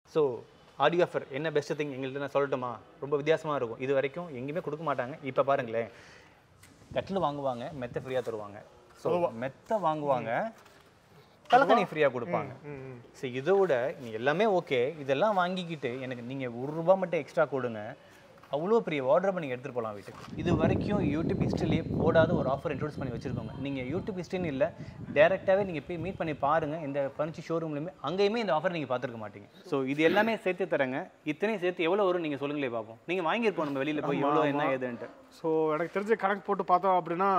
So audio offer என்ன best thing எங்கள்கிட்ட நான் சொல்லட்டுமா ரொம்ப வித்தியாசமாக இருக்கும் இது வரைக்கும் எங்கேயுமே கொடுக்க மாட்டாங்க இப்போ பாருங்களேன் கட்டில் வாங்குவாங்க மெத்த ஃப்ரீயாக தருவாங்க ஸோ மெத்த வாங்குவாங்க தலைக்கணி ஃப்ரீயாக கொடுப்பாங்க ஸோ இதோட நீ எல்லாமே ஓகே இதெல்லாம் வாங்கிக்கிட்டு எனக்கு நீங்கள் ஒரு ரூபா மட்டும் எக்ஸ்ட்ரா கொடுங்க அவ்வளோ பெரிய வார்ட்ரோபை நீங்கள் எடுத்துகிட்டு போகலாம் வீட்டுக்கு இது வரைக்கும் யூடியூப் ஹிஸ்ட்ரிலேயே போடாத ஒரு ஆஃபர் இன்ட்ரோடியூஸ் பண்ணி வச்சிருக்கோங்க நீங்கள் யூடியூப் ஹிஸ்ட்ரின்னு இல்லை டேரெக்டாகவே நீங்கள் போய் மீட் பண்ணி பாருங்கள் இந்த ஃபர்னிச்சர் ஷோரூம்லையுமே அங்கேயுமே இந்த ஆஃபர் நீங்கள் பார்த்துருக்க மாட்டீங்க ஸோ இது எல்லாமே சேர்த்து தரேங்க இத்தனையும் சேர்த்து எவ்வளோ வரும் நீங்கள் சொல்லுங்களே பார்ப்போம் நீங்கள் வாங்கியிருப்போம் நம்ம வெளியில் போய் எவ்வளோ என்ன ஏதுன்ட்டு ஸோ எனக்கு தெரிஞ்ச கணக்கு போட்டு பார்த்தோம் அப்படின்னா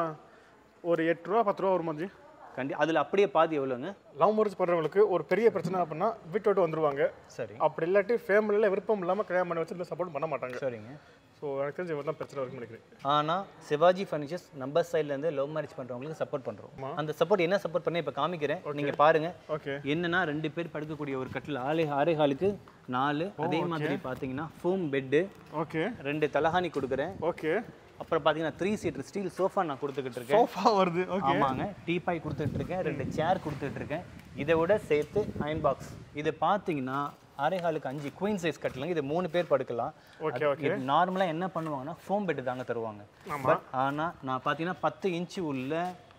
ஒரு எட்டு ரூபா பத்து ரூபா வரும் மாதிரி கண்டி அதில் அப்படியே பாதி எவ்வளோங்க லவ் மேரேஜ் பண்ணுறவங்களுக்கு ஒரு பெரிய பிரச்சனை அப்படின்னா வீட்டை விட்டு வந்துருவாங்க சரி அப்படி இல்லாட்டி ஃபேமிலியில் விருப்பம் இல்லாமல் கல்யாணம் பண்ணி வச்சு இந்த சப்போர்ட் பண்ண மாட்டாங்க சரிங்க ஸோ எனக்கு தெரிஞ்ச இவ்வளோ தான் பிரச்சனை இருக்குன்னு நினைக்கிறேன் ஆனால் சிவாஜி ஃபர்னிச்சர்ஸ் நம்ம சைட்லேருந்து லவ் மேரேஜ் பண்ணுறவங்களுக்கு சப்போர்ட் பண்ணுறோம் அந்த சப்போர்ட் என்ன சப்போர்ட் பண்ணி இப்போ காமிக்கிறேன் நீங்கள் பாருங்கள் ஓகே என்னன்னா ரெண்டு பேர் படுக்கக்கூடிய ஒரு கட்டில் ஆளே ஆறே காலுக்கு நாலு அதே மாதிரி பார்த்தீங்கன்னா ஃபோம் பெட்டு ஓகே ரெண்டு தலகாணி கொடுக்குறேன் ஓகே அப்புறம் பார்த்தீங்கன்னா த்ரீ சீட்டர் ஸ்டீல் சோஃபா நான் கொடுத்துக்கிட்டு இருக்கேன் சோஃபா வருது ஓகே ஆமாங்க டீபாய் கொடுத்துட்டு இருக்கேன் ரெண்டு சேர் கொடுத்துட்டு இருக்கேன் இதை விட சேர்த்து அயன் பாக்ஸ் இது பார்த்தீங்கன்னா அரைகாலுக்கு அஞ்சு குயின் சைஸ் கட்டலாம் இது மூணு பேர் படுக்கலாம் ஓகே ஓகே நார்மலாக என்ன பண்ணுவாங்கன்னா ஃபோம் பெட்டு தாங்க தருவாங்க பட் ஆனால் நான் பார்த்தீங்கன்னா பத்து இன்ச்சு உள்ள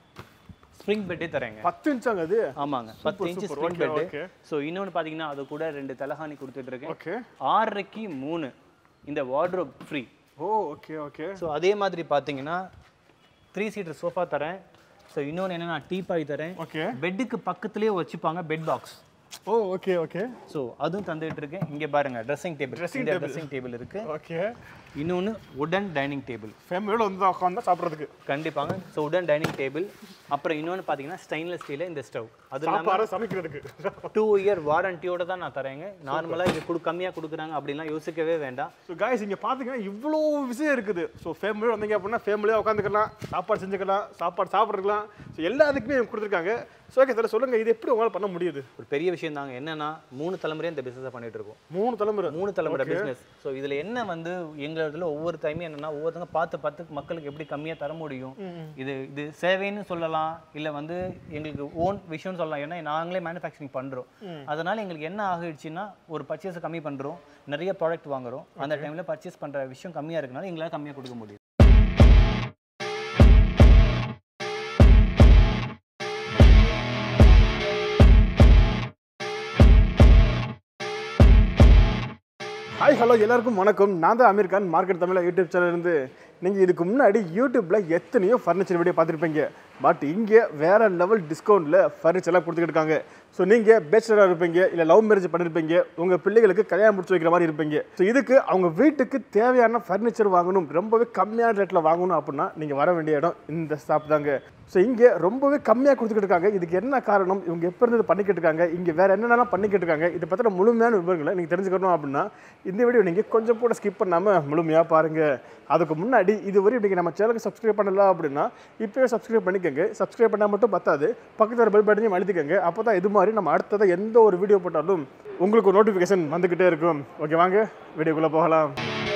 ஸ்ப்ரிங் பெட்டே தரேங்க பத்து இன்ச்சாங்க அது ஆமாங்க பத்து inch super. Spring Okay, bed okay. So இன்னொன்று பார்த்தீங்கன்னா அது கூட ரெண்டு தலகாணி கொடுத்துட்டு இருக்கேன் ஓகே ஆறரைக்கு மூணு இந்த wardrobe free oh okay okay so அதே மாதிரி பார்த்தீங்கன்னா த்ரீ சீட்டர் சோஃபா தரேன் ஸோ இன்னொன்று என்னன்னா டீபாய் தரேன் ஓகே பெட்டுக்கு பக்கத்துலேயே வச்சுப்பாங்க bed box oh okay okay so அதுவும் தந்துட்டு இருக்கேன் இங்கே பாருங்க ட்ரெஸ்ஸிங் டேபிள் Dressing இந்த ட்ரெஸ்ஸிங் டேபிள் இருக்கு ஓகே இன்னொன்று உடன் டைனிங் டேபிள் ஃபேமிலியோட வந்து உட்காந்தா சாப்பிட்றதுக்கு கண்டிப்பாங்க ஸோ உடன் டைனிங் டேபிள் அப்புறம் இன்னொன்று பார்த்தீங்கன்னா ஸ்டெயின்லெஸ் ஸ்டீலில் இந்த ஸ்டவ் அது இல்லாமல் சாப்பாடு சமைக்கிறதுக்கு டூ இயர் வாரண்டியோட தான் நான் தரேங்க நார்மலாக இது கொடு கம்மியாக கொடுக்குறாங்க அப்படின்லாம் யோசிக்கவே வேண்டாம் ஸோ காய்ஸ் இங்கே பார்த்தீங்கன்னா இவ்வளோ விஷயம் இருக்குது ஸோ ஃபேமிலியோட வந்தீங்க அப்படின்னா ஃபேமிலியாக உட்காந்துக்கலாம் சாப்பாடு செஞ்சுக்கலாம் சாப்பாடு சாப்பிட்றதுக்கலாம் ஸோ எல்லாத்துக்குமே இவங்க கொடுத்துருக்காங்க ஸோ ஓகே சார் சொல்லுங்கள் இது எப்படி உங்களால் பண்ண முடியுது ஒரு பெரிய விஷயம் தாங்க என்னன்னா மூணு தலைமுறையாக இந்த பிஸ்னஸை பண்ணிட்டு இருக்கோம் மூணு தலைமுறை மூணு தலைமுறை பிஸ்னஸ் ஸோ இதில் என்ன வந்து எங்களதுல ஒவ்வொரு டைமே என்னன்னா ஒவ்வொருத்தங்க பார்த்து பார்த்து மக்களுக்கு எப்படி கம்மியாக தர முடியும் இது இது சேவைன்னு சொல்லலாம் இல்லை வந்து எங்களுக்கு ஓன் விஷயம்னு சொல்லலாம் ஏன்னா நாங்களே மேனுஃபேக்சரிங் பண்ணுறோம் அதனால எங்களுக்கு என்ன ஆகிடுச்சுன்னா ஒரு பர்ச்சேஸை கம்மி பண்ணுறோம் நிறைய ப்ராடக்ட் வாங்குறோம் அந்த டைமில் பர்ச்சேஸ் பண்ணுற விஷயம் கம்மியாக இருக்கனால எங்களால் கம்மியாக கொடுக்க முடியும் ஹாய் ஹலோ எல்லாருக்கும் வணக்கம் நான் தான் Aamir Khan market Tamil YouTube channel இருந்து நீங்கள் இதுக்கு முன்னாடி யூடியூப்பில் எத்தனையோ ஃபர்னிச்சர் வீடியோ பார்த்துருப்பீங்க பட் இங்கே வேற லெவல் டிஸ்கவுண்ட்டில் ஃபர்னிச்சர்லாம் கொடுத்துக்கிட்டு இருக்காங்க ஸோ நீங்கள் பேச்சுலராக இருப்பீங்க இல்லை லவ் மேரேஜ் பண்ணியிருப்பீங்க உங்கள் பிள்ளைகளுக்கு கல்யாணம் முடிச்சு வைக்கிற மாதிரி இருப்பீங்க ஸோ இதுக்கு அவங்க வீட்டுக்கு தேவையான ஃபர்னிச்சர் வாங்கணும் ரொம்பவே கம்மியான ரேட்டில் வாங்கணும் அப்படின்னா நீங்கள் வர வேண்டிய இடம் இந்த ஷாப் தாங்க ஸோ இங்கே ரொம்பவே கம்மியாக கொடுத்துக்கிட்டு இருக்காங்க இதுக்கு என்ன காரணம் இவங்க எப்போ இருந்து இது பண்ணிக்கிட்டு இருக்காங்க இங்கே வேற என்னென்னலாம் பண்ணிக்கிட்டு இருக்காங்க இதை பற்றின முழுமையான விவரங்களை நீங்கள் தெரிஞ்சுக்கணும் அப்படின்னா இந்த வீடியோ நீங்கள் கொஞ்சம் கூட ஸ்கிப் பண்ணாமல் முழுமையாக பாருங்கள் அதுக்கு முன்னாடி இதுவரை நீங்கள் நம்ம சேனலுக்கு சப்ஸ்கிரைப் பண்ணல அப்படின்னா இப்போயே சப்ஸ்கிரைப் பண்ணிக்கோங்க சப்ஸ்கிரைப் பண்ணால் மட்டும் பத்தாது பக்கத்தில் பெல் பட்டனையும் அழுத்திக்கோங்க அப்போ தான் இது மாதிரி நம்ம அடுத்ததாக எந்த ஒரு வீடியோ போட்டாலும் உங்களுக்கு நோட்டிஃபிகேஷன் வந்துக்கிட்டே இருக்கும் ஓகே வாங்க வீடியோக்குள்ளே போகலாம்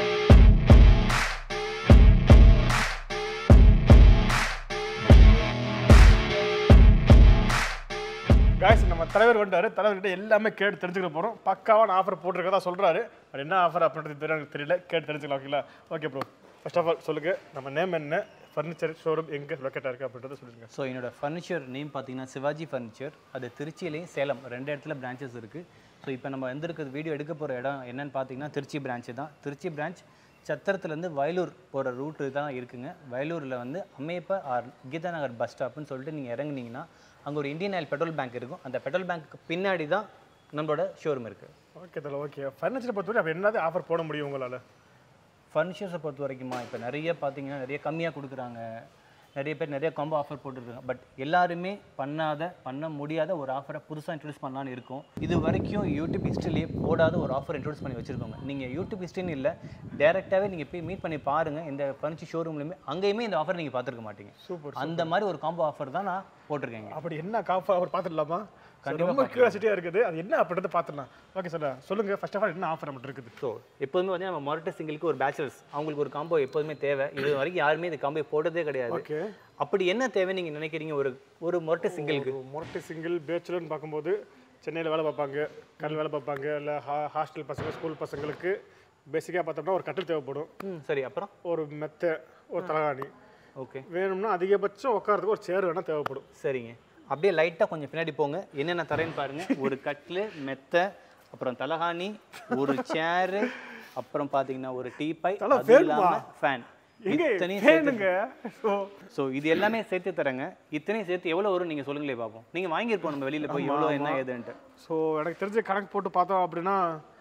காய்ஸ் நம்ம தலைவர் வந்துட்டாரு தலைவர்கிட்ட எல்லாமே கேட்டு தெரிஞ்சுக்க போகிறோம் பக்காவான ஆஃபர் போட்டிருக்கதா சொல்கிறாரு அது என்ன ஆஃபர் அப்படின்றது தெரியல எனக்கு தெரியல கேட்டு தெரிஞ்சுக்கலாம் ஓகேங்களா okay bro first of all சொல்லுங்க நம்ம நேம் என்ன ஃபர்னிச்சர் ஷோரூம் எங்கே லொக்கேட்டாக இருக்குது அப்படின்றத சொல்லுங்க ஸோ என்னோட ஃபர்னிச்சர் நேம் பார்த்தீங்கன்னா சிவாஜி ஃபர்னிச்சர் அது திருச்சியிலையும் சேலம் ரெண்டு இடத்துல பிரான்ச்சஸ் இருக்குது ஸோ இப்போ நம்ம வந்திருக்கிறது வீடியோ எடுக்க போகிற இடம் என்னன்னு பார்த்தீங்கன்னா திருச்சி பிரான்ச்சு தான் திருச்சி பிரான்ச் சத்திரத்துலேருந்து வயலூர் போகிற ரூட்டு தான் இருக்குங்க வயலூரில் வந்து அம்மையப்ப ஆர் கீதா நகர் பஸ் ஸ்டாப்னு சொல்லிட்டு நீங்கள் இறங்குனீங்கன்னா அங்கே ஒரு இந்தியன் ஆயில் பெட்ரோல் பேங்க் இருக்கும் அந்த பெட்ரோல் பேங்க்கு பின்னாடி தான் நம்மளோட ஷோரூம் இருக்குது ஓகே தலை ஓகே ஃபர்னிச்சரை பொறுத்தவரை அப்போ என்னது ஆஃபர் போட முடியும் உங்களால் ஃபர்னிச்சர்ஸை பொறுத்த வரைக்குமா இப்போ நிறைய பார்த்தீங்கன்னா நிறைய கம்மியாக கொடுக்குறாங்க நிறைய பேர் நிறைய காம்போ ஆஃபர் போட்டுருக்காங்க பட் எல்லாருமே பண்ணாத பண்ண முடியாத ஒரு ஆஃபரை புதுசாக இன்ட்ரடியூஸ் பண்ணலான்னு இருக்கும் இது வரைக்கும் யூடியூப் ஹிஸ்ட்ரிலேயே போடாத ஒரு ஆஃபர் இன்ட்ரடியூஸ் பண்ணி வச்சிருக்கோங்க நீங்கள் யூடியூப் ஹிஸ்ட்ரின்னு இல்லை டேரெக்டாகவே நீங்கள் போய் மீட் பண்ணி பாருங்கள் இந்த ஃபர்னிச்சர் ஷோரூம்லையுமே அங்கேயுமே இந்த ஆஃபர் நீங்கள் பார்த்துருக்க மாட்டீங்க சூப்பர் அந்த மாதிரி ஒரு காம்போ ஆஃபர் தான் நான் போட்டிருக்கேங்க அப்படி என்ன காஃப் அவர் பார்த்துடலாமா ரொம்ப கியூரியாசிட்டியாக இருக்குது அது என்ன அப்படின்றத பார்த்துடலாம் ஓகே சார் சொல்லுங்கள் ஃபர்ஸ்ட் ஆஃப் ஆல் என்ன ஆஃபர் நம்மகிட்ட இருக்குது ஸோ எப்போதுமே வந்து நம்ம மொரட்ட சிங்கிளுக்கு ஒரு பேச்சுலர்ஸ் அவங்களுக்கு ஒரு காம்போ எப்போதுமே தேவை இது வரைக்கும் யாருமே இந்த காம்போ போட்டதே கிடையாது ஓகே அப்படி என்ன தேவை நீங்கள் நினைக்கிறீங்க ஒரு ஒரு மொரட்ட சிங்கிளுக்கு மொரட்டை சிங்கிள் பேச்சுலர்னு பார்க்கும்போது சென்னையில் வேலை பார்ப்பாங்க கடல் வேலை பார்ப்பாங்க இல்லை ஹா ஹாஸ்டல் பசங்க ஸ்கூல் பசங்களுக்கு பேசிக்காக பார்த்தோம்னா ஒரு கட்டில் தேவைப்படும் ம் சரி அப்புறம் ஒரு மெத்தை ஒரு தலகாணி ஓகே வேணும்னா அதிகபட்சம் உட்காரத்துக்கு ஒரு சேர் வேணால் தேவைப்படும் சரிங்க அப்படியே லைட்டாக கொஞ்சம் பின்னாடி போங்க என்னென்ன தரேன்னு பாருங்க ஒரு கட்லு மெத்தை அப்புறம் தலகாணி ஒரு சேரு அப்புறம் பார்த்தீங்கன்னா ஒரு டீப்பை தல, அது fan இல்லாம ஃபேன் எங்க இத்தனையும் சேர்த்து வேணுங்க ஸோ ஸோ இது எல்லாமே சேர்த்து தரேங்க இத்தனையும் சேர்த்து எவ்வளோ வரும் நீங்கள் சொல்லுங்களே பார்ப்போம் நீங்கள் வாங்கியிருப்போம் நம்ம வெளியில் போய் எவ்வளோ என்ன ஏதுன்ட்டு ஸோ எனக்கு தெரிஞ்ச கணக்கு போட்டு பார்த்தோம் அப்படின்னா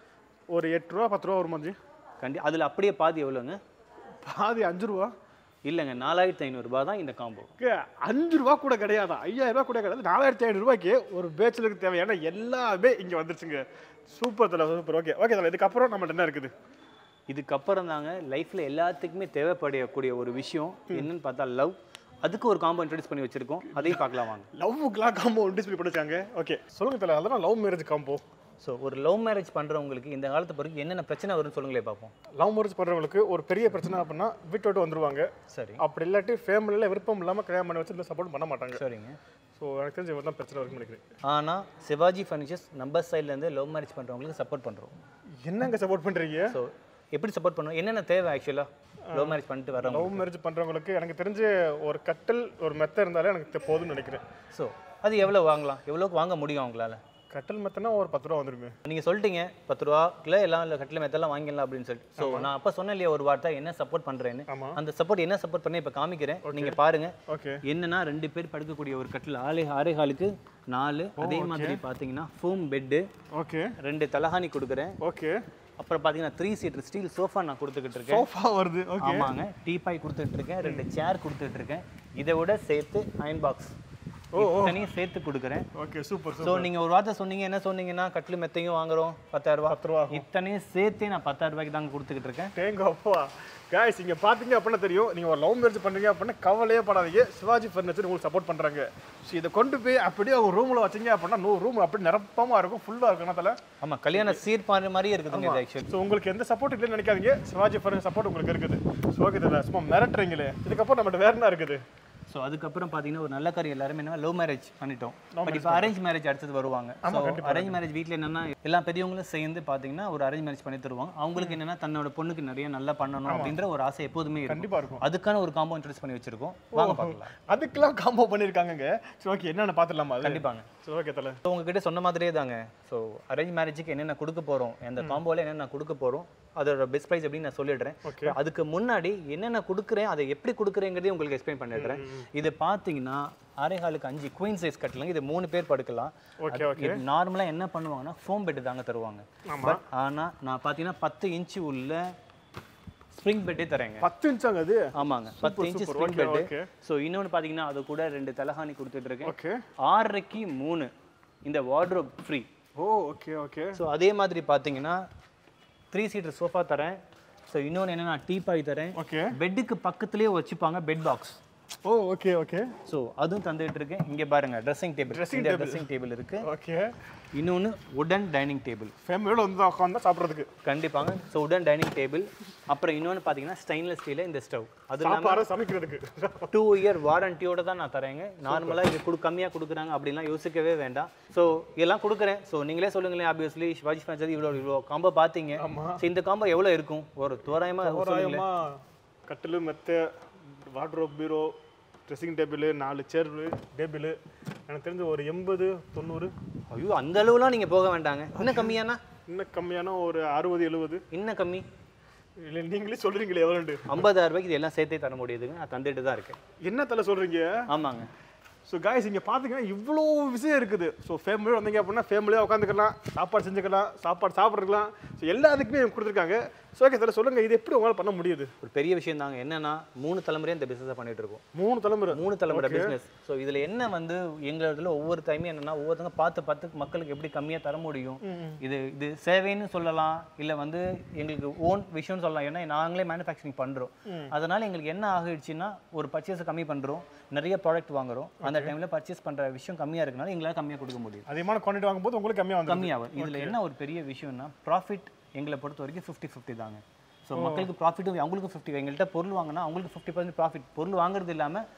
ஒரு எட்டு ரூபா பத்து ரூபா வரும் மஞ்சி கண்டி அதில் அப்படியே பாதி எவ்வளோங்க பாதி அஞ்சு ரூபா இல்லைங்க நாலாயிரத்தி ஐநூறுரூபா தான் இந்த காம்போ ஓகே அஞ்சு ரூபா கூட கிடையாதா ஐயாயிரம் ரூபா கூட கிடையாது நாலாயிரத்தி ஐநூறு ரூபாய்க்கு ஒரு பேச்சுலருக்கு தேவையான எல்லாமே இங்கே வந்துருச்சுங்க சூப்பர் தலை சூப்பர் ஓகே ஓகே தலை இதுக்கப்புறம் நம்மள்ட்ட என்ன இருக்குது இதுக்கப்புறம் தாங்க லைஃப்பில் எல்லாத்துக்குமே தேவைப்படக்கூடிய ஒரு விஷயம் என்னன்னு பார்த்தா லவ் அதுக்கு ஒரு காம்போ இன்ட்ரடியூஸ் பண்ணி வச்சிருக்கோம் அதையும் பார்க்கலாம் வாங்க லவ்வுக்குலாம் காம்போ டிஸ்பிளே பண்ணிருக்காங்க ஓகே சொல்லுங்க தலை அதெல்லாம் லவ் மேரேஜ் காம்போ ஸோ ஒரு லவ் மேரேஜ் பண்ணுறவங்களுக்கு இந்த காலத்து பிறகு என்னென்ன பிரச்சனை வரும்னு சொல்லுங்களே பார்ப்போம் லவ் மேரேஜ் பண்ணுறவங்களுக்கு ஒரு பெரிய பிரச்சனை அப்படின்னா வீட்டு விட்டு வந்துருவாங்க சரி அப்படி இல்லாட்டி ஃபேமிலியில் விருப்பம் இல்லாமல் கல்யாணம் பண்ணி வச்சு இந்த சப்போர்ட் பண்ண மாட்டாங்க சரிங்க ஸோ எனக்கு தெரிஞ்ச இவர் தான் பிரச்சனை இருக்குன்னு நினைக்கிறேன் ஆனால் சிவாஜி ஃபர்னிச்சர்ஸ் நம்ம சைட்லேருந்து லவ் மேரேஜ் பண்ணுறவங்களுக்கு சப்போர்ட் பண்ணுறோம் என்னங்க சப்போர்ட் பண்ணுறீங்க ஸோ எப்படி சப்போர்ட் பண்ணுவோம் என்னென்ன தேவை ஆக்சுவலாக லவ் மேரேஜ் பண்ணிட்டு வர்றவங்க லவ் மேரேஜ் பண்ணுறவங்களுக்கு எனக்கு தெரிஞ்ச ஒரு கட்டில் ஒரு மெத்தை இருந்தாலே எனக்கு தெ- போதும்னு நினைக்கிறேன் ஸோ அது எவ்வளோ வாங்கலாம் எவ்வளோக்கு வாங்க முடியும் அவங்களால கட்டில் மெத்தனா ஒரு பத்து ரூபா வந்துருமே நீங்கள் சொல்லிட்டீங்க பத்து ரூபா இல்லை எல்லாம் இல்லை கட்டில மெத்தெல்லாம் வாங்கிடலாம் அப்படின்னு சொல்லிட்டு ஸோ நான் அப்போ சொன்னேன் இல்லையா ஒரு வார்த்தை என்ன சப்போர்ட் பண்ணுறேன்னு ஆமா. அந்த சப்போர்ட் என்ன சப்போர்ட் பண்ணி இப்போ காமிக்கிறேன் நீங்கள் பாருங்க ஓகே என்னன்னா ரெண்டு பேர் படுக்கக்கூடிய ஒரு கட்டில் ஆளே ஆறே ஹாலுக்கு நாலு அதே மாதிரி பார்த்தீங்கன்னா ஃபோம் பெட்டு ஓகே ரெண்டு தலகாணி கொடுக்குறேன் ஓகே அப்புறம் பார்த்தீங்கன்னா த்ரீ சீட்டர் ஸ்டீல் சோஃபா நான் கொடுத்துக்கிட்டு இருக்கேன் சோஃபா வருது ஓகே ஆமாங்க டீபாய் கொடுத்துட்டு இருக்கேன் ரெண்டு சேர் கொடுத்துட்டு இருக்கேன் இதை விட சேர்த்து அயன் பாக்ஸ் தனியும் சேர்த்து கொடுக்குறேன் ஓகே சூப்பர் ஸோ நீங்க ஒரு வார்த்தை சொன்னீங்க என்ன சொன்னீங்கன்னா கட்டில் மெத்தையும் வாங்குறோம் பத்தாயிரம் ரூபாய் பத்து ரூபா இத்தனையும் சேர்த்து நான் பத்தாயிரம் ரூபாய்க்கு தாங்க கொடுத்துக்கிட்டு இருக்கேன் தேங்க அப்பா காய்ஸ் இங்கே பார்த்தீங்க அப்படின்னா தெரியும் நீங்கள் ஒரு லவ் மேரேஜ் பண்ணுறீங்க அப்படின்னா கவலையே படாதீங்க சிவாஜி ஃபர்னிச்சர் உங்களுக்கு சப்போர்ட் பண்ணுறாங்க ஸோ இதை கொண்டு போய் அப்படியே ஒரு ரூமில் வச்சீங்க அப்படின்னா நூறு ரூம் அப்படி நிரப்பமாக இருக்கும் ஃபுல்லாக இருக்கும் தலை ஆமா கல்யாண சீர் பாரு மாதிரியே இருக்குதுங்க இது ஆக்சுவலி ஸோ உங்களுக்கு எந்த சப்போர்ட் இல்லைன்னு நினைக்காதீங்க சிவாஜி ஃபர்னிச்சர் சப்போர்ட் உங்களுக்கு இருக்குது ஸோ ஓகே தலை சும்மா மிரட்டுறீங்களே இதுக்கப்புறம் நம்மகிட்ட வேற என்ன இருக்குது ஸோ அதுக்கப்புறம் பார்த்தீங்கன்னா ஒரு நல்ல காரியம் எல்லாருமே என்ன லவ் மேரேஜ் பண்ணிட்டோம் பட் இப்போ அரேஞ்ச் மேரேஜ் அடுத்தது வருவாங்க ஸோ அரேஞ்ச் மேரேஜ் வீட்டில் என்னன்னா எல்லா பெரியவங்களும் சேர்ந்து பார்த்தீங்கன்னா ஒரு அரேஞ்ச் மேரேஜ் பண்ணி தருவாங்க அவங்களுக்கு என்னன்னா தன்னோட பொண்ணுக்கு நிறைய நல்லா பண்ணணும் அப்படின்ற ஒரு ஆசை எப்போதுமே இருக்கும் கண்டிப்பாக இருக்கும் அதுக்கான ஒரு காம்போ இன்ட்ரடியூஸ் பண்ணி வச்சிருக்கோம் வாங்க பார்க்கலாம் அதுக்கெல்லாம் காம்போ பண்ணியிருக்காங்க சரி ஓகே என்னென்ன பார்த்துடலாமா அது கண்டிப்பாங்க சரி ஓகே தலை ஸோ உங்ககிட்ட சொன்ன மாதிரியே தாங்க ஸோ அரேஞ்ச் மேரேஜுக்கு என்னென்ன கொடுக்க போகிறோம் அந்த காம்போவில் என்னென்ன கொடுக்க போகிறோம் அதோட பெஸ்ட் ப்ரைஸ் அப்படின்னு நான் சொல்லிடுறேன் Okay. அதுக்கு முன்னாடி என்னென்ன கொடுக்குறேன் அதை எப்படி கொடுக்குறேங்கிறதையும் உங்களுக்கு எக்ஸ்பிளைன் பண்ணிடுறேன் இது பார்த்தீங்கன்னா அரைஹாலுக்கு அஞ்சு குயின் சைஸ் கட்டலங்க இது மூணு பேர் படுக்கலாம் ஓகே ஓகே இது நார்மலாக என்ன பண்ணுவாங்கன்னா ஃபோம் பெட்டு தாங்க தருவாங்க ஆமா. பட் ஆனால் நான் பார்த்தீங்கன்னா பத்து இன்ச்சு உள்ள ஸ்ப்ரிங் பெட்டே தரேங்க பத்து இன்ச்சாங்க அது ஆமாங்க பத்து inch super. Spring Okay, bed okay. So இன்னொன்று பார்த்தீங்கன்னா அது கூட ரெண்டு தலகாணி கொடுத்துட்டு இருக்கேன் ஓகே ஆறரைக்கு மூணு இந்த wardrobe free oh okay okay so அதே மாதிரி பார்த்தீங்கன்னா த்ரீ சீட்டர் சோஃபா தரேன் ஸோ இன்னொன்று என்னன்னா டீபாய் தரேன் ஓகே பெட்டுக்கு பக்கத்துலேயே வச்சுப்பாங்க bed box oh okay okay so அதுவும் தந்துட்டு இருக்கேன் இங்கே பாருங்க ட்ரெஸ்ஸிங் டேபிள் Dressing இந்த ட்ரெஸ்ஸிங் டேபிள் இருக்கு ஓகே இன்னொன்று உடன் டைனிங் டேபிள் ஃபேமிலியோட வந்து தான் உட்காந்தா சாப்பிட்றதுக்கு கண்டிப்பாங்க ஸோ உடன் டைனிங் டேபிள் அப்புறம் இன்னொன்று பார்த்தீங்கன்னா ஸ்டெயின்லெஸ் ஸ்டீலில் இந்த ஸ்டவ் அது இல்லாமல் சாப்பாடு சமைக்கிறதுக்கு டூ இயர் வாரண்டியோட தான் நான் தரேங்க நார்மலாக இது கொடு கம்மியாக கொடுக்குறாங்க அப்படின்லாம் யோசிக்கவே வேண்டாம் ஸோ இதெல்லாம் கொடுக்குறேன் ஸோ நீங்களே சொல்லுங்களேன் ஆப்வியஸ்லி சிவாஜி ஃபேன்ஸ் இவ்வளோ இவ்வளோ காம்போ பார்த்தீங்க ஆமா. ஸோ இந்த காம்போ எவ்வளோ இருக்கும் ஒரு தோராயமாக சொல்லுங்களேன் தோராயமா கட்டில் மெத்த வார்ட்ரோப் பீரோ ட்ரெஸ்ஸிங் டேபிள் நாலு சேர் டேபிள் எனக்கு தெரிஞ்ச ஒரு எண்பது தொண்ணூறு ஐயோ அந்த அளவுலாம் நீங்கள் போக வேண்டாங்க இன்னும் கம்மியானா இன்னும் கம்மியான ஒரு அறுபது எழுபது இன்னும் கம்மி இல்லை நீங்களே சொல்றீங்களே எவ்வளோண்டு ஐம்பதாயிரம் ரூபாய்க்கு இது எல்லாம் சேர்த்தே தர முடியுதுங்க நான் தந்துட்டு தான் இருக்கேன் என்ன தலை சொல்றீங்க ஆமாங்க ஸோ காய்ஸ் இங்கே பார்த்தீங்கன்னா இவ்வளோ விஷயம் இருக்குது ஸோ ஃபேமிலியோட வந்தீங்க அப்படின்னா ஃபேமிலியாக உட்காந்துக்கலாம் சாப்பாடு செஞ்சுக்கலாம் சாப்பாடு சாப்பிட்றதுக்கலாம் ஸோ எல்லாத்துக்குமே இவங்க கொடுத்துருக்காங்க ஸோ ஓகே தலை சொல்லுங்கள் இது எப்படி உங்களால் பண்ண முடியுது ஒரு பெரிய விஷயம் தாங்க என்னன்னா மூணு தலைமுறையாக இந்த பிஸ்னஸை பண்ணிட்டு இருக்கோம் மூணு தலைமுறை மூணு தலைமுறை பிஸ்னஸ் ஸோ இதில் என்ன வந்து எங்களதுல ஒவ்வொரு டைமும் என்னன்னா ஒவ்வொருத்தங்க பார்த்து பார்த்து மக்களுக்கு எப்படி கம்மியாக தர முடியும் இது இது சேவைன்னு சொல்லலாம் இல்லை வந்து எங்களுக்கு ஓன் விஷயம்னு சொல்லலாம் ஏன்னா நாங்களே மேனுஃபேக்சரிங் பண்ணுறோம் அதனால எங்களுக்கு என்ன ஆகிடுச்சுன்னா ஒரு பர்ச்சேஸை கம்மி பண்ணுறோம் நிறைய ப்ராடக்ட் வாங்குறோம் அந்த டைமில் பர்ச்சேஸ் பண்ணுற விஷயம் கம்மியாக இருக்கனால எங்களால் கம்மியாக கொடுக்க முடியும் அதிகமான குவான்டிட்டி வாங்கும்போது உங்களுக்கு கம்மியாக வந்து கம்மியாகும் இதில் என்ன ஒரு பெரிய விஷயம்னா ப்ராஃபிட் எங்களை பொறுத்த வரைக்கும் ஃபிஃப்டி ஃபிஃப்டி தாங்க ஸோ மக்களுக்கு ப்ராஃபிட்டும் அவங்களுக்கு ஃபிஃப்டி எங்கள்கிட்ட பொருள் வாங்கினா அவங்களுக்கு ஃபிஃப்டி பர்சன்ட் ப்ராஃபிட் பொருள் வாங்குறது இல்லாமல்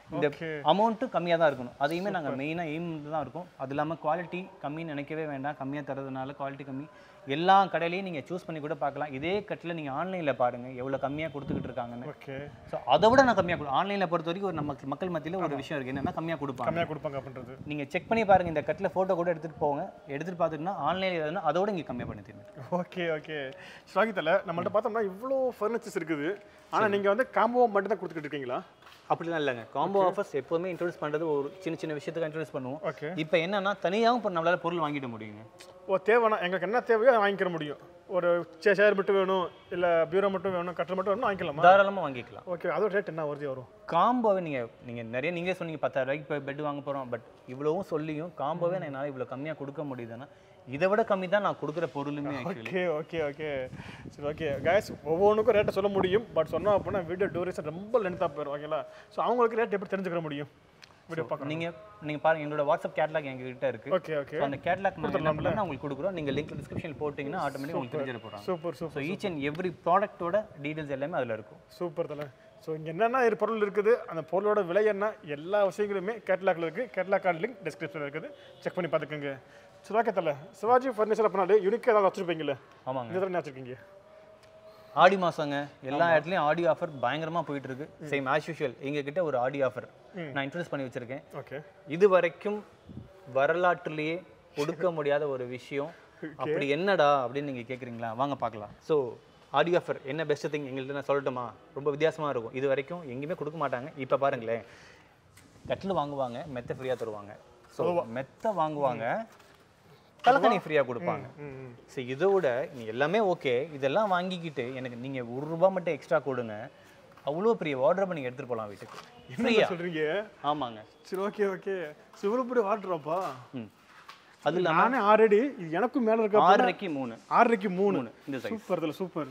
இந்த Okay. அமௌண்ட்டும் கம்மியாக தான் இருக்கணும் அதையுமே நாங்கள் மெயினாக எய்ம் தான் இருக்கும் அது இல்லாமல் குவாலிட்டி கம்மின்னு நினைக்கவே வேண்டாம் கம்மியாக தரதுனால குவாலிட்டி கம்மி எல்லா கடையிலையும் நீங்கள் சூஸ் பண்ணி கூட பார்க்கலாம் இதே கட்டில் நீங்கள் ஆன்லைனில் பாருங்கள் எவ்வளோ கம்மியாக கொடுத்துக்கிட்டு இருக்காங்கன்னு ஓகே ஸோ அதை விட நான் கம்மியாக கொடு ஆன்லைனில் பொறுத்த வரைக்கும் ஒரு நம்ம மக்கள் மத்தியில் ஒரு விஷயம் இருக்குது என்னன்னா கம்மியாக கொடுப்பாங்க கம்மியாக கொடுப்பாங்க அப்படின்றது நீங்கள் செக் பண்ணி பாருங்க இந்த கட்டில் ஃபோட்டோ கூட எடுத்துகிட்டு போங்க எடுத்துகிட்டு பார்த்துட்டுனா ஆன்லைனில் எதுனா அதோட இங்கே கம்மியாக பண்ணி தருவேன் ஓகே ஓகே ஸ்வாகித்தில் நம்மள்ட்ட பார்த்தோம்னா இவ்வளோ ஃபர்னிச்சர்ஸ் இருக்குது ஆனால் நீங்கள் வந்து காம்போ மட்டும் தான் கொடுத்துக்கிட்டு இருக்கீங்களா அப்படிலாம் இல்லைங்க காம்போ ஆஃபர்ஸ் எப்போதுமே இன்ட்ரோடியூஸ் பண்ணுறது ஒரு சின்ன சின்ன விஷயத்துக்கு இன்ட்ரோடியூஸ் பண்ணுவோம் ஓகே இப்போ என்னன்னா தனியாகவும் இப்போ நம்மளால பொருள் வாங்கிட முடியுங்க ஓ தேவைன்னா எங்களுக்கு என்ன தேவையோ அதை வாங்கிக்கிற முடியும் ஒரு சேர் மட்டும் வேணும் இல்லை பியூரோ மட்டும் வேணும் கட்டர் மட்டும் வேணும் வாங்கிக்கலாமா தாராளமாக வாங்கிக்கலாம் ஓகே அதோட ரேட் என்ன வருது வரும் காம்போவே நீங்கள் நீங்கள் நிறைய நீங்களே சொன்னீங்க பத்தாயிரம் ரூபாய்க்கு இப்போ பெட் வாங்க போகிறோம் பட் இவ்வளவும் சொல்லியும் காம்போவே நான் என்னால் இவ்வளோ கம்மியாக கொடுக்க முடியுதுன்னா இதை விட கம்மி தான் நான் கொடுக்குற பொருளுமே ஆக்சுவலி ஓகே ஓகே ஓகே சரி ஓகே கேஸ் ஒவ்வொன்றுக்கும் ரேட்டை சொல்ல முடியும் பட் சொன்னோம் அப்படின்னா வீடியோ டூரேஷன் ரொம்ப லென்த்தாக போயிடும் ஓகேங்களா ஸோ அவங்களுக்கு ரேட் எப்படி தெரிஞ்சுக்கிற முடியும் வீடியோ பார்க்கலாம் நீங்கள் நீங்கள் பாருங்க என்னோட வாட்ஸ்அப் கேட்லாக் எங்ககிட்ட இருக்கு ஓகே ஓகே So, அந்த கேட்லாக் நான் என்ன பண்ணுறேன் உங்களுக்கு கொடுக்குறோம் நீங்கள் லிங்க் டிஸ்கிரிப்ஷன் போட்டிங்கன்னா ஆட்டோமேட்டிக் உங்களுக்கு தெரிஞ்சிட போகிறாங்க super super so each and every ப்ராடக்ட்டோட டீடைல்ஸ் எல்லாமே அதில் இருக்கும் சூப்பர் தலை ஸோ இங்கே என்னென்ன இரு பொருள் இருக்குது அந்த பொருளோட விலை என்ன எல்லா விஷயங்களுமே கேட்லாக்ல இருக்குது கேட்லாக் கார்டு லிங்க் டிஸ்கிரிப்ஷனில் இருக்குது செக் பண்ணி பார்த்துக்கோங்க சரி ஓகே தலை சிவாஜி ஃபர்னிச்சர் அப்படின்னாலே யூனிக்காக ஏதாவது வச்சுருப்பீங்களே ஆமாங்க இந்த தடவை என்ன வச்சுருக்கீங்க ஆடி மாசங்க எல்லா இடத்துலயும் ஆடி ஆஃபர் பயங்கரமா போயிட்டு இருக்கு சேம் ஆஸ் யூஷுவல் எங்க கிட்ட ஒரு ஆடி ஆஃபர் நான் இன்ட்ரோடியூஸ் பண்ணி வச்சிருக்கேன் ஓகே இது வரைக்கும் வரலாற்றுலயே கொடுக்க முடியாத ஒரு விஷயம் அப்படி என்னடா அப்படின்னு நீங்க கேக்குறீங்களா வாங்க பார்க்கலாம் ஸோ ஆடி ஆஃபர் என்ன பெஸ்ட் திங் எங்கள்கிட்ட நான் சொல்லட்டுமா ரொம்ப வித்தியாசமா இருக்கும் இது வரைக்கும் எங்கேயுமே கொடுக்க மாட்டாங்க இப்போ பாருங்களேன் கட்டில் வாங்குவாங்க மெத்த ஃப்ரீயா தருவாங்க ஸோ மெத்த வாங்குவாங்க தலைக்கணி ஃப்ரீயா கொடுப்பாங்க ம் ஸோ இதோட நீ எல்லாமே ஓகே இதெல்லாம் வாங்கிக்கிட்டு எனக்கு நீங்கள் ஒரு ரூபா மட்டும் எக்ஸ்ட்ரா கொடுங்க அவ்வளோ பெரிய வார்ட்ரோப்பை நீங்கள் எடுத்துகிட்டு போகலாம் வீட்டுக்கு என்ன சொல்கிறீங்க ஆமாங்க சரி ஓகே ஓகே சிவலப்படி வாட்டுறப்பா ம் அது இல்லாமல் நானே ஆல்ரெடி இது எனக்கும் மேலே இருக்க ஆறரைக்கு மூணு ஆறரைக்கு மூணு மூணு இந்த சைஸ் சூப்பர் தல சூப்பர்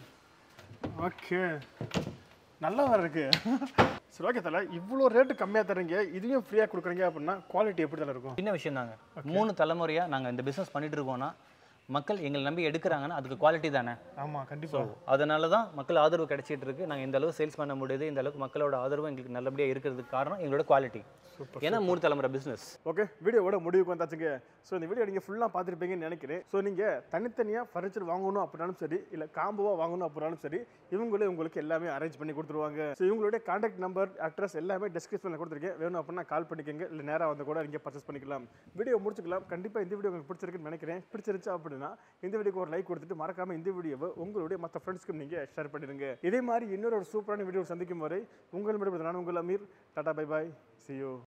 ஓகே நல்லா வேற இருக்கு சரி ஓகே தல இவ்வளோ ரேட்டு கம்மியாக தரீங்க இதையும் ஃப்ரீயாக கொடுக்குறீங்க அப்படின்னா குவாலிட்டி எப்படி தல இருக்கும் சின்ன விஷயம் தாங்க மூணு தலைமுறையாக நாங்கள் இந்த பிஸ்னஸ் பண்ணிட்டு இருக்கோம்னா மக்கள் எங்களை நம்பி எடுக்கிறாங்கன்னா அதுக்கு குவாலிட்டி தானே ஆமாம் கண்டிப்பாக அதனால தான் மக்கள் ஆதரவு கிடைச்சிட்டு இருக்கு நாங்கள் இந்த அளவு சேல்ஸ் பண்ண முடியுது இந்த அளவுக்கு மக்களோட ஆதரவு எங்களுக்கு நல்லபடியாக இருக்கிறதுக்கு காரணம் எங்களோட குவாலிட்டி ஏன்னா மூணு தலைமுறை பிஸ்னஸ் ஓகே வீடியோவோட முடிவுக்கு வந்தாச்சுங்க ஸோ இந்த வீடியோ நீங்கள் ஃபுல்லாக பார்த்துருப்பீங்கன்னு நினைக்கிறேன் ஸோ நீங்கள் தனித்தனியாக ஃபர்னிச்சர் வாங்கணும் அப்படின்னாலும் சரி இல்லை காம்போவாக வாங்கணும் அப்படின்னாலும் சரி இவங்களே உங்களுக்கு எல்லாமே அரேஞ்ச் பண்ணி கொடுத்துருவாங்க ஸோ இவங்களுடைய காண்டாக்ட் நம்பர் அட்ரஸ் எல்லாமே டிஸ்கிரிப்ஷனில் கொடுத்துருக்கேன் வேணும் அப்படின்னா கால் பண்ணிக்கோங்க இல்லை நேராக வந்து கூட நீங்கள் பர்ச்சேஸ் பண்ணிக்கலாம் வீடியோ முடிச்சுக்கலாம் கண்டிப்பாக இந்த வீடியோ உங்களுக்கு பிடிச்சிருக்குன்னு நினைக்கிறேன் பிடிச்சிருச்சு அப்படின்னா இந்த வீடியோக்கு ஒரு லைக் கொடுத்துட்டு மறக்காம இந்த வீடியோவை உங்களுடைய மற்ற ஃப்ரெண்ட்ஸ்க்கு நீங்கள் ஷேர் பண்ணிடுங்க இதே மாதிரி இன்னொரு ஒரு சூப்பரான வீடியோ சந்திக்கும் வரை உங்கள் மட்டும் நான் உங்கள் Aamir tata bye bye see you